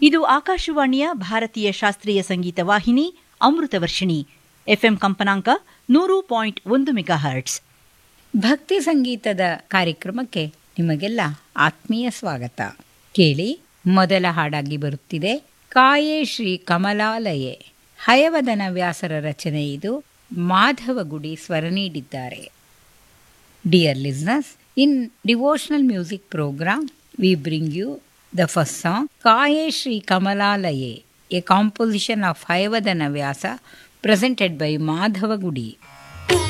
ಇದು ಆಕಾಶವಾಣಿಯ ಭಾರತೀಯ ಶಾಸ್ತ್ರೀಯ ಸಂಗೀತ ವಾಹಿನಿ ಅಮೃತವರ್ಷಿಣಿ ಎಫ್ಎಂ ಕಂಪನಾಂಕ ನೂರು ಪಾಯಿಂಟ್ ಒಂದು ಮೆಗಾ ಹರ್ಟ್ಸ್ ಭಕ್ತಿ ಸಂಗೀತದ ಕಾರ್ಯಕ್ರಮಕ್ಕೆ ನಿಮಗೆಲ್ಲ ಆತ್ಮೀಯ ಸ್ವಾಗತ ಕೇಳಿ ಮೊದಲ ಹಾಡಾಗಿ ಬರುತ್ತಿದೆ ಕಾಯೇ ಶ್ರೀ ಕಮಲಾಲಯೆ ಹಯವದನ ವ್ಯಾಸರ ರಚನೆ ಇದು ಮಾಧವಗುಡಿ ಸ್ವರ ನೀಡಿದ್ದಾರೆ Dear listeners, in devotional music program, we bring you the first song, Kaye Shri Kamalalaye, a composition of Hayavadana Vyasa presented by Madhava Gudi.